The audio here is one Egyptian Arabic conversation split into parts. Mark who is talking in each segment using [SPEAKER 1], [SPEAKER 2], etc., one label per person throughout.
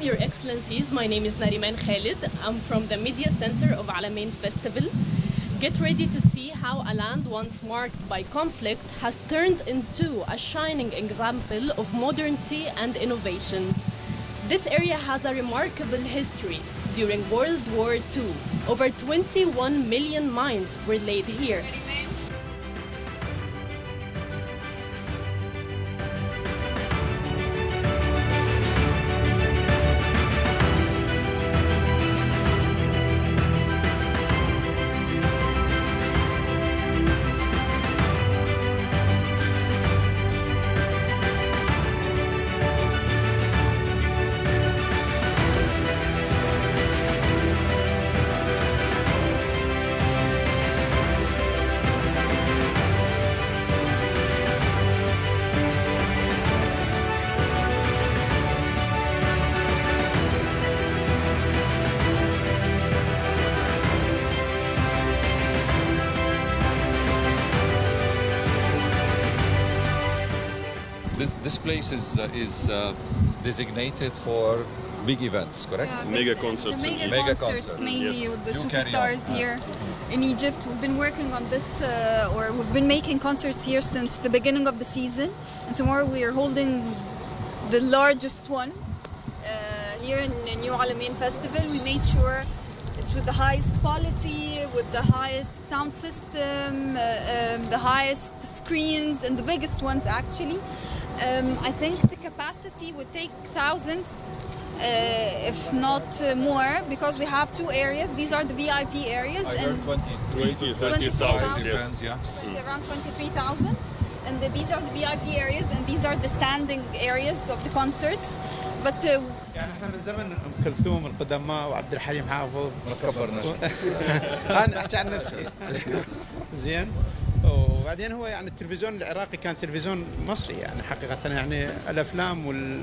[SPEAKER 1] Your Excellencies. My name is Nariman Khalid. I'm from the Media Center of Alamein Festival. Get ready to see how a land once marked by conflict has turned into a shining example of modernity and innovation. This area has a remarkable history. During World War II, over 21 million mines were laid here.
[SPEAKER 2] This, this place is, uh, is uh, designated for big events, correct?
[SPEAKER 3] Yeah, the-
[SPEAKER 4] Mega concerts
[SPEAKER 3] The
[SPEAKER 4] and
[SPEAKER 3] mega,
[SPEAKER 2] Mega
[SPEAKER 3] concerts
[SPEAKER 2] concerts.
[SPEAKER 3] mainly
[SPEAKER 4] Yes.
[SPEAKER 3] with the
[SPEAKER 2] You carry
[SPEAKER 3] superstars
[SPEAKER 2] on.
[SPEAKER 3] here in Egypt. We've been working on this, uh, or we've been making concerts here since the beginning of the season. And tomorrow we are holding the largest one uh, here in the New Alamein Festival. We made sure it's with the highest quality, with the highest sound system, uh, um, the highest screens, and the biggest ones actually. Um, I think the capacity would take thousands, uh, if not uh, more, because we have two areas. These are the VIP areas,
[SPEAKER 2] I
[SPEAKER 3] and
[SPEAKER 2] heard 23 to
[SPEAKER 4] 20,
[SPEAKER 2] 25
[SPEAKER 3] yes.
[SPEAKER 2] fans, yeah.
[SPEAKER 3] 20 around 23,000. And the, these are the VIP areas, and these are the standing areas of the concerts. But uh,
[SPEAKER 5] يعني احنا من زمن ام كلثوم القدماء وعبد الحليم حافظ
[SPEAKER 2] ما تكبرناش
[SPEAKER 5] انا احكي عن نفسي زين وبعدين هو يعني التلفزيون العراقي كان تلفزيون مصري يعني حقيقه يعني الافلام وال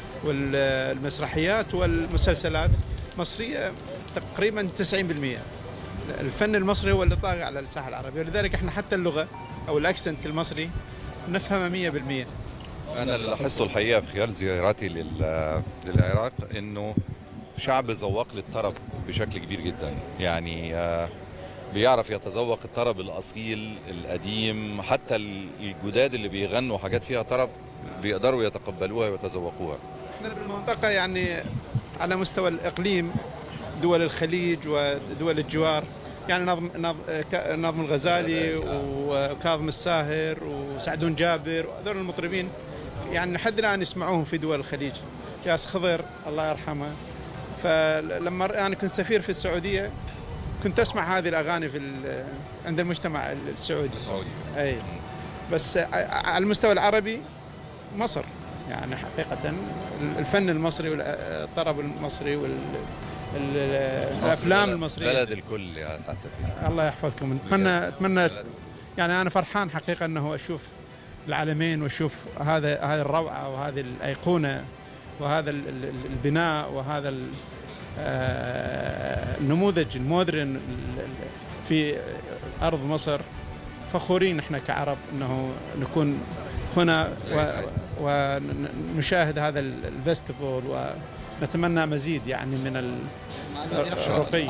[SPEAKER 5] والمسرحيات والمسلسلات مصريه تقريبا 90% الفن المصري هو اللي طاغي على الساحه العربيه ولذلك احنا حتى اللغه او الاكسنت المصري نفهمها 100%
[SPEAKER 2] انا اللي لاحظته الحقيقه في خلال زياراتي لل- للعراق انه شعب ذواق للطرب بشكل كبير جدا يعني آه، بيعرف يتذوق الطرب الاصيل القديم حتى ال- الجداد اللي بيغنوا حاجات فيها طرب بيقدروا يتقبلوها ويتذوقوها
[SPEAKER 5] احنا بالمنطقة يعني على مستوى الإقليم دول الخليج ودول الجوار يعني نظم نظم كا- نظم الغزالي وكاظم الساهر وسعدون جابر وهذول المطربين يعني لحد الآن يسمعوهم في دول الخليج ياس خضر الله يرحمه فلما ر- أنا كنت سفير في السعودية كنت أسمع هذه الأغاني في ال- عند المجتمع السعودي
[SPEAKER 2] السعودي
[SPEAKER 5] اي بس ع- على المستوى العربي مصر يعني حقيقة الفن المصري والطرب المصري والأفلام
[SPEAKER 2] بلد-
[SPEAKER 5] المصرية
[SPEAKER 2] بلد الكل يا سعد سفير
[SPEAKER 5] الله يحفظكم نتمنى اتمنى يعني انا فرحان حقيقه انه اشوف العالمين واشوف هذا هذه الروعه وهذه الايقونه وهذا ال- ال- ال- البناء وهذا ال- آه، النموذج المودرن ال- ال- في ارض مصر فخورين احنا كعرب انه نكون هنا و- ونشاهد هذا ال- الفيستيفال ونتمنى مزيد يعني من ال- الرقي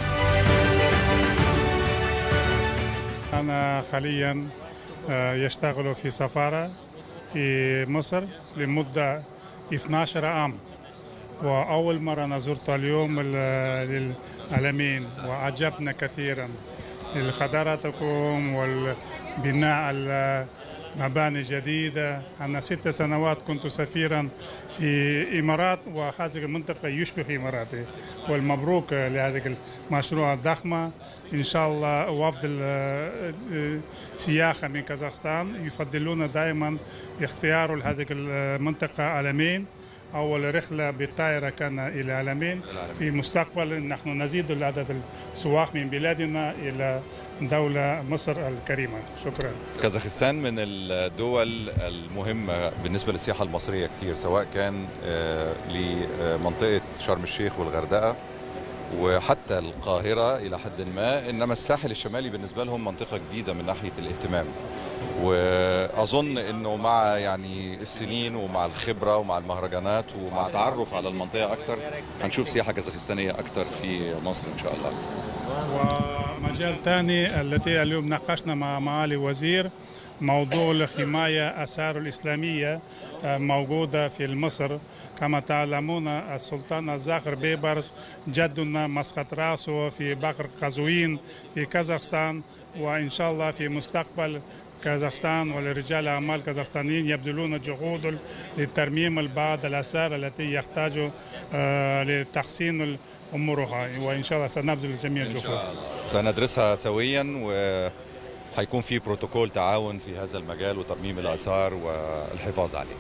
[SPEAKER 6] أنا حاليا آه، يشتغل في سفارة في مصر لمدة 12 عام وأول مرة أنا زرت اليوم ال- للعالمين وعجبنا كثيرا لخضارتكم والبناء المباني جديدة أنا ست سنوات كنت سفيرا في إمارات وهذه المنطقة يشبه إماراتي والمبروك لهذه المشروع الضخمة إن شاء الله وفد ال- السياحة من كازاخستان يفضلون دائما اختيار هذه المنطقة عالمين أول رحلة بالطائرة كان إلى عالمين في مستقبل نحن نزيد عدد السواق من بلادنا إلى دولة مصر الكريمة شكرا
[SPEAKER 2] كازاخستان من الدول المهمة بالنسبة للسياحة المصرية كتير سواء كان آه، لمنطقة شرم الشيخ والغردقة وحتى القاهرة إلى حد ما إنما الساحل الشمالي بالنسبة لهم منطقة جديدة من ناحية الاهتمام وأظن إنه مع يعني السنين ومع الخبرة ومع المهرجانات ومع تعرف على المنطقة أكتر هنشوف سياحة كازاخستانية أكتر في مصر إن شاء الله
[SPEAKER 6] ومجال ثاني التي اليوم ناقشنا مع معالي وزير موضوع الحماية آثار الإسلامية آه، موجودة في مصر كما تعلمون السلطان الزاخر بيبرس جدنا مسقط راسه في بقر قزوين في كازاخستان وإن شاء الله في مستقبل كازاخستان ولرجال أعمال كازاخستانيين يبذلون جهود لترميم بعض الآثار التي يحتاج آه، لتحسين أمورها وإن شاء الله سنبذل جميع الجهود
[SPEAKER 2] سندرسها سويا وهيكون في بروتوكول تعاون في هذا المجال وترميم الآثار والحفاظ عليه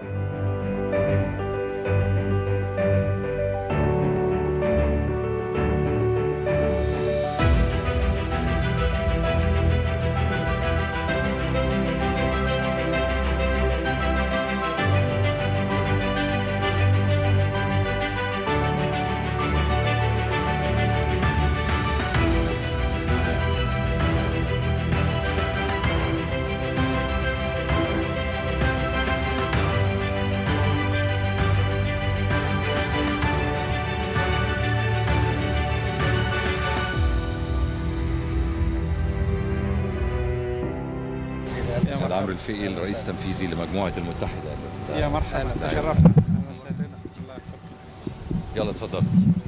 [SPEAKER 2] سيد عمرو الفقي الرئيس التنفيذي لمجموعة المتحدة
[SPEAKER 5] يا مرحبا تشرفنا أهلا وسهلا الله يحفظك.
[SPEAKER 2] يلا اتفضل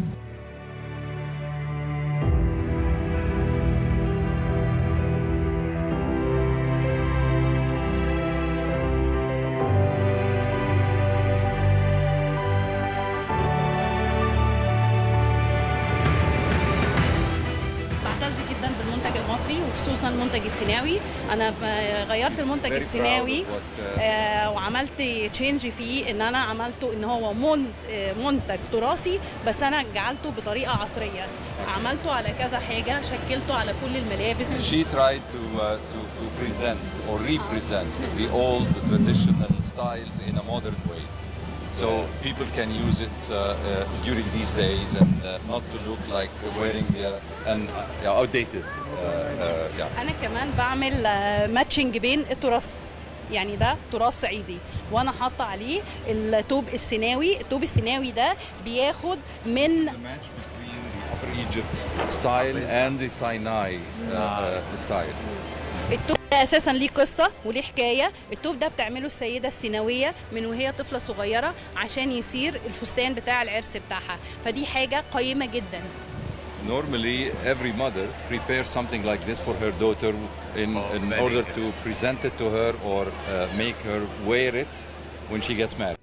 [SPEAKER 4] بعتز جدا بالمنتج المصري وخصوصا المنتج السيناوي انا ب- غيرت المنتج السيناوي آه وعملت تشينج فيه ان انا عملته ان هو من آه، منتج تراثي بس انا جعلته بطريقه عصريه عملته على كذا حاجه شكلته على كل الملابس
[SPEAKER 2] She tried to, uh, to, to present or represent the old traditional styles in a modern way. So people can use it uh, uh, during these days and uh, not to look like wearing uh, an uh, yeah, outdated. Uh, uh, yeah.
[SPEAKER 4] انا كمان بعمل ماتشنج بين التراث يعني ده تراث صعيدي وانا حاطه عليه التوب السيناوي التوب السيناوي ده بياخد من
[SPEAKER 2] The match between the Upper Egypt style and the Sinai uh, uh, style.
[SPEAKER 4] التوب ده اساسا ليه قصه وليه حكايه التوب ده بتعمله السيده السيناويه من وهي طفله صغيره عشان يصير الفستان بتاع العرس بتاعها فدي حاجه قيمه جدا
[SPEAKER 2] Normally, every mother prepares something like this for her daughter in, in order to present it to her or uh, make her wear it when she gets married.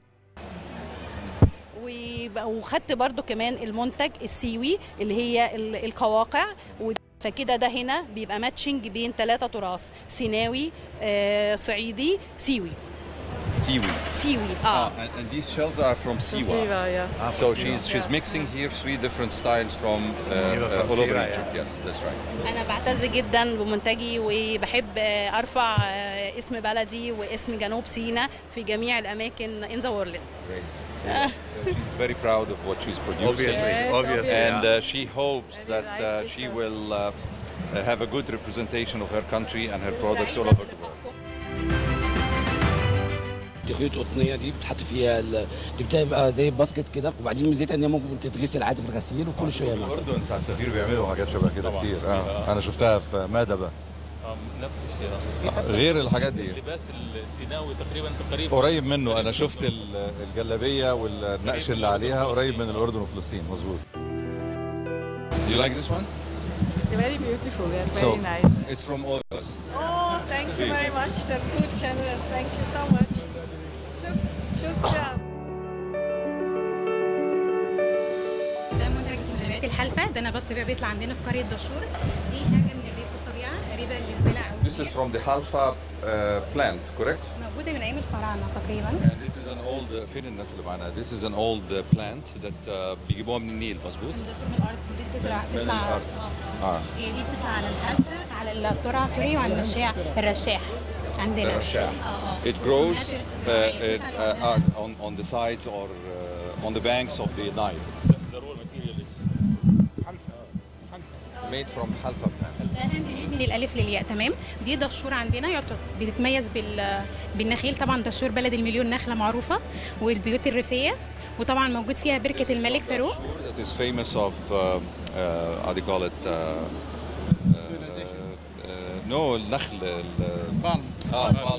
[SPEAKER 4] ويبقى- وخدت برضو كمان المنتج السيوي اللي هي ال- القواقع و- فكده ده هنا بيبقى ماتشنج بين ثلاثة تراث سيناوي آه صعيدي سيوي
[SPEAKER 2] Seaweed.
[SPEAKER 4] سيوي
[SPEAKER 2] Ah,
[SPEAKER 4] اه
[SPEAKER 2] and, and these shells are from Siwa. So she's she's mixing here three different styles from uh, uh, all over Egypt. Yes, that's right.
[SPEAKER 4] انا بعتز جدا بمنتجي وبحب آه، ارفع آه، اسم بلدي واسم جنوب سيناء في جميع الاماكن in the world
[SPEAKER 2] Great. Yeah. she's very proud of what she's producing.
[SPEAKER 7] Obviously,
[SPEAKER 1] Yes,
[SPEAKER 7] obviously.
[SPEAKER 2] And
[SPEAKER 7] yeah.
[SPEAKER 2] uh, she hopes that uh, she will uh, uh, have a good representation of her country and her products all over the world.
[SPEAKER 8] دي خيوط قطنيه دي بتحط فيها ال... دي بتبقى زي الباسكت كده وبعدين ميزتها ان هي ممكن تتغسل عادي في الغسيل وكل شويه معاها
[SPEAKER 2] الأردن ساعة سفير بيعملوا حاجات شبه كده
[SPEAKER 7] طبعاً.
[SPEAKER 2] كتير آه.
[SPEAKER 7] آه.
[SPEAKER 2] أنا شفتها في مادبة
[SPEAKER 7] آه، نفس الشيء
[SPEAKER 2] غير الحاجات دي
[SPEAKER 7] اللباس السيناوي تقريبا تقريبا
[SPEAKER 2] قريب منه أنا شفت ال- الجلابية والنقش اللي عليها قريب من الأردن وفلسطين مظبوط You like this one?
[SPEAKER 9] Very beautiful, yeah, very
[SPEAKER 2] So-
[SPEAKER 9] nice.
[SPEAKER 2] It's from August.
[SPEAKER 9] Oh, thank you very much. That's too generous. Thank you so much. Shuk- Shukran.
[SPEAKER 10] ده منتج اسمه نبات الحلفة ده نبات طبيعي بيطلع عندنا في قرية دشور دي حاجة من نبات الطبيعة قريبة للزرع أو
[SPEAKER 2] This is from the halfa uh, plant, correct?
[SPEAKER 10] موجودة من أيام الفراعنة تقريبا
[SPEAKER 2] And this is an old فين الناس اللي معانا؟ This is an old uh, plant that uh, بيجيبوها من النيل مظبوط؟
[SPEAKER 10] بتدشر من الأرض دي بتطلع
[SPEAKER 2] من
[SPEAKER 10] بتطلع
[SPEAKER 2] الأرض.
[SPEAKER 10] اه
[SPEAKER 2] اه
[SPEAKER 10] هي دي بتطلع على الحلفة على الترعة سوري وعلى الرشاح الرشاح عندنا
[SPEAKER 2] الرشاح.
[SPEAKER 10] اه اه
[SPEAKER 2] It grows uh, it, uh, uh, on, on the sides or uh, on the banks of the Nile.
[SPEAKER 7] the raw material is
[SPEAKER 2] made from حلفة plant.
[SPEAKER 10] ده هاند ميد من الالف للياء تمام دي دهشور عندنا يعتبر بتتميز بال بالنخيل طبعا دهشور بلد المليون نخله معروفه والبيوت الريفيه وطبعا موجود فيها بركه الملك فاروق
[SPEAKER 2] That is famous of uh, uh, how do you call it? Uh, uh, uh, no النخل ال-
[SPEAKER 5] بالم
[SPEAKER 2] اه بالم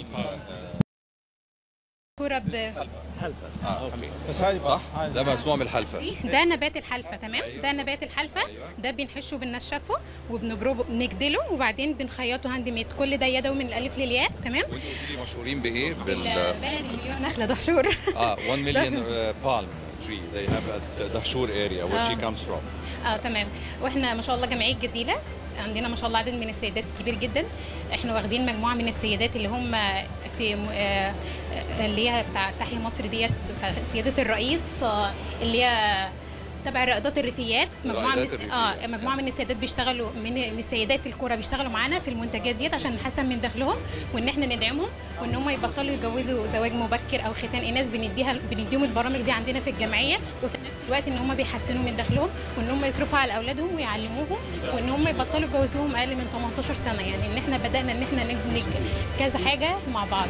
[SPEAKER 10] كوره ب...
[SPEAKER 2] اه
[SPEAKER 5] بس هذه
[SPEAKER 2] صح
[SPEAKER 5] هذه-
[SPEAKER 2] ده مصنوع من الحلفة
[SPEAKER 10] ده نبات الحلفة تمام
[SPEAKER 2] أيوة.
[SPEAKER 10] ده نبات الحلفة
[SPEAKER 2] أيوة.
[SPEAKER 10] ده بنحشه بننشفه وبنبربه بنجدله وبعدين بنخيطه هاند ميد كل ده يدوي من الالف للياء تمام
[SPEAKER 2] وانتوا قلت لي مشهورين بايه؟ بال
[SPEAKER 10] بلد المليون نخله دهشور
[SPEAKER 2] اه 1 million uh, palm tree they have at Dahshur area where she
[SPEAKER 10] آه.
[SPEAKER 2] comes from.
[SPEAKER 10] اه تمام واحنا ما شاء الله جمعيه جديده عندنا ما شاء الله عدد من السيدات كبير جدا احنا واخدين مجموعه من السيدات اللي هم في م- آه، آه، اللي هي بتاع تحيا مصر ديت بتاع سياده الرئيس آه، اللي هي تبع الرائدات الريفيات مجموعه من
[SPEAKER 2] الرائدات الريفيات.
[SPEAKER 10] اه مجموعه من السيدات بيشتغلوا من من السيدات الكوره بيشتغلوا معانا في المنتجات ديت عشان نحسن من دخلهم وان احنا ندعمهم وان هم يبطلوا يتجوزوا زواج مبكر او ختان اناث بنديها بنديهم البرامج دي عندنا في الجمعيه وفي نفس الوقت ان هم بيحسنوا من دخلهم وان هم يصرفوا على اولادهم ويعلموهم وان هم يبطلوا يجوزوهم اقل من 18 سنه يعني ان احنا بدانا ان احنا ندمج كذا حاجه مع بعض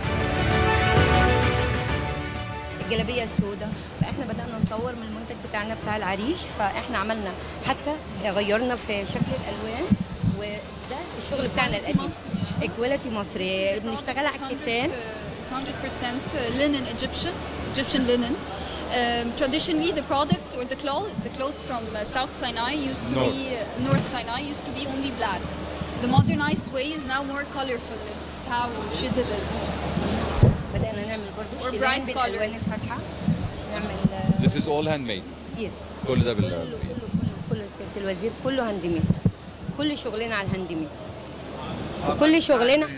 [SPEAKER 11] الجلابيه السوداء فاحنا بدانا نطور من المنتج بتاعنا بتاع العريش فاحنا عملنا حتى غيرنا في شكل الالوان وده الشغل بتاعنا القديم اكواليتي مصري بنشتغل على الكتان
[SPEAKER 3] It's 100% linen Egyptian, Egyptian linen. Um, traditionally, the products or the cloth, the cloth from uh, South Sinai used to
[SPEAKER 2] North.
[SPEAKER 3] be uh, North Sinai used to be only black. The modernized way is now more colorful. It's how she did it.
[SPEAKER 11] بدانا نعمل
[SPEAKER 3] Or
[SPEAKER 11] برضه
[SPEAKER 3] bright
[SPEAKER 11] شيلان بالالوان
[SPEAKER 3] colors.
[SPEAKER 11] الفاتحه نعمل
[SPEAKER 2] This is all handmade.
[SPEAKER 11] يس
[SPEAKER 2] كل ده
[SPEAKER 11] كله
[SPEAKER 2] بال
[SPEAKER 11] كله كله كله سياده الوزير كله هاند ميد كل شغلنا على الهاند ميد كل شغلنا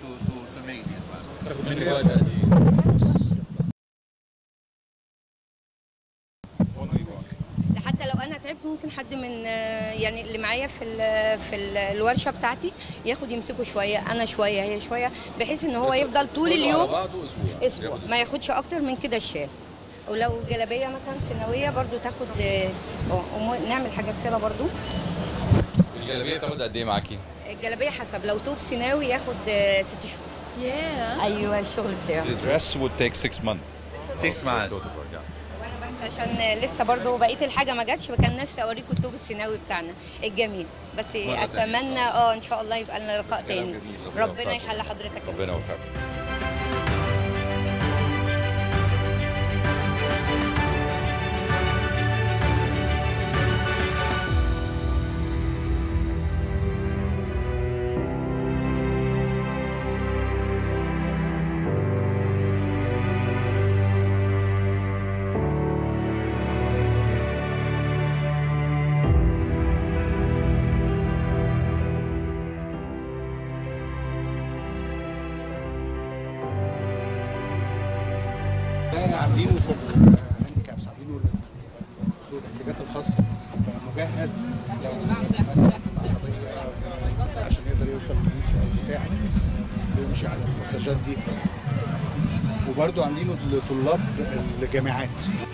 [SPEAKER 11] ده حتى لو انا تعبت ممكن حد من آه، يعني اللي معايا في ال في ال الورشه بتاعتي ياخد يمسكه شويه انا شويه هي شويه بحيث ان هو يفضل طول اليوم اسبوع ما ياخدش اكتر من كده الشال ولو جلابيه مثلا سنويه برضو تاخد آه، اه وم- نعمل حاجات كده برضو
[SPEAKER 2] الجلابيه بتاخد قد ايه معاكي؟
[SPEAKER 11] الجلابيه حسب لو توب سيناوي ياخد آه، ست شهور
[SPEAKER 3] Yeah.
[SPEAKER 11] ايوه الشغل بتاعه
[SPEAKER 2] The dress would take six months.
[SPEAKER 12] Six months.
[SPEAKER 11] وانا بس عشان لسه برضو بقيه الحاجه ما جاتش فكان نفسي اوريكم التوب السيناوي بتاعنا الجميل بس
[SPEAKER 2] مرة تانية.
[SPEAKER 11] اتمنى اه ان شاء الله يبقى لنا لقاء
[SPEAKER 2] كلام
[SPEAKER 11] تاني
[SPEAKER 2] جميل. ربنا
[SPEAKER 11] ربنا
[SPEAKER 2] يوفقك.
[SPEAKER 11] يخلي حضرتك يا
[SPEAKER 2] ربنا يوفقك.
[SPEAKER 13] ده عاملينه في الهانديكابس عاملينه ذو الاحتياجات الخاصه فمجهز لو مثلا عربيه عشان يقدر يوصل للبيتش او بتاع ويمشي على المساجات دي وبرده عاملينه لطلاب الجامعات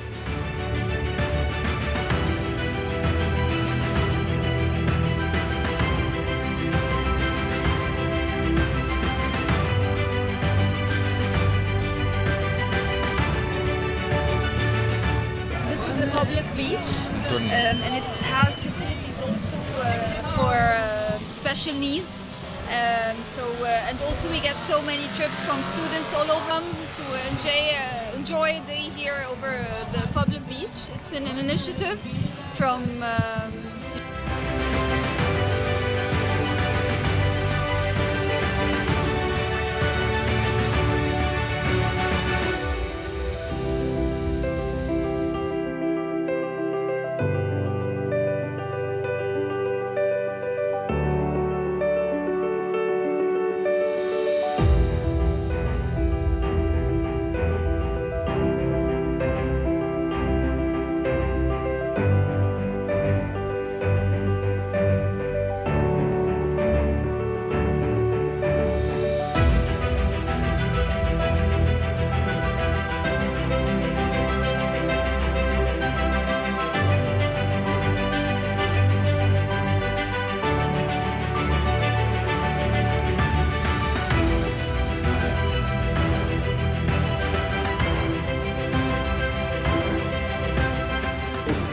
[SPEAKER 3] This is a public beach, um, and it has facilities also uh, for uh, special needs. Um, so uh, and also we get so many trips from students all over um, to enjoy uh, enjoy a day here over uh, the public beach. It's an, an initiative from. Um,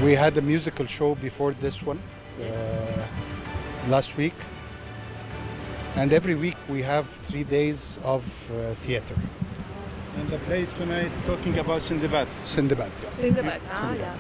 [SPEAKER 13] We had a musical show before this one uh, last week. And every week we have three days of uh, theater.
[SPEAKER 5] And the play tonight talking about Sindbad.
[SPEAKER 13] Sindbad, yeah.
[SPEAKER 9] Sindbad. Ah, yeah.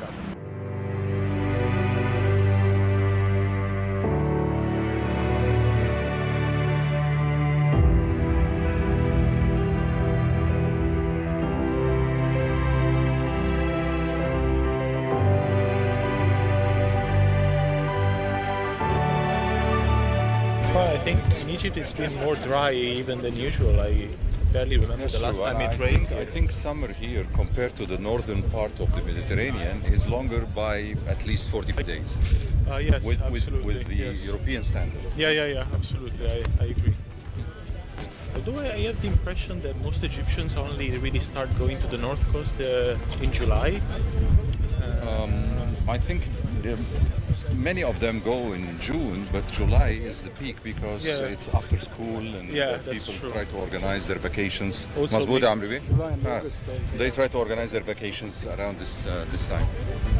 [SPEAKER 7] Well, I think in Egypt it's been more dry even than usual. I barely remember
[SPEAKER 2] That's
[SPEAKER 7] the last
[SPEAKER 2] true,
[SPEAKER 7] time
[SPEAKER 2] and
[SPEAKER 7] it
[SPEAKER 2] I
[SPEAKER 7] rained.
[SPEAKER 2] think, I think summer here compared to the northern part of the Mediterranean is longer by at least 40 days.
[SPEAKER 7] Uh, yes,
[SPEAKER 2] with, with,
[SPEAKER 7] absolutely.
[SPEAKER 2] with the
[SPEAKER 7] yes.
[SPEAKER 2] European standards.
[SPEAKER 7] Yeah, yeah, yeah, absolutely. I, I agree. Although I I have the impression that most Egyptians only really start going to the north coast uh, in July.
[SPEAKER 2] Um, I think the- many of them go in June, but July is the peak because
[SPEAKER 7] Yeah.
[SPEAKER 2] it's after school and
[SPEAKER 7] Yeah,
[SPEAKER 2] uh,
[SPEAKER 7] that's
[SPEAKER 2] people
[SPEAKER 7] true.
[SPEAKER 2] try to organize their vacations.
[SPEAKER 7] Also
[SPEAKER 2] مظبوط
[SPEAKER 7] the-
[SPEAKER 2] يا عمرو بيه؟
[SPEAKER 7] July and
[SPEAKER 2] آه.
[SPEAKER 7] August, uh,
[SPEAKER 2] They try to organize their vacations around this uh, this time.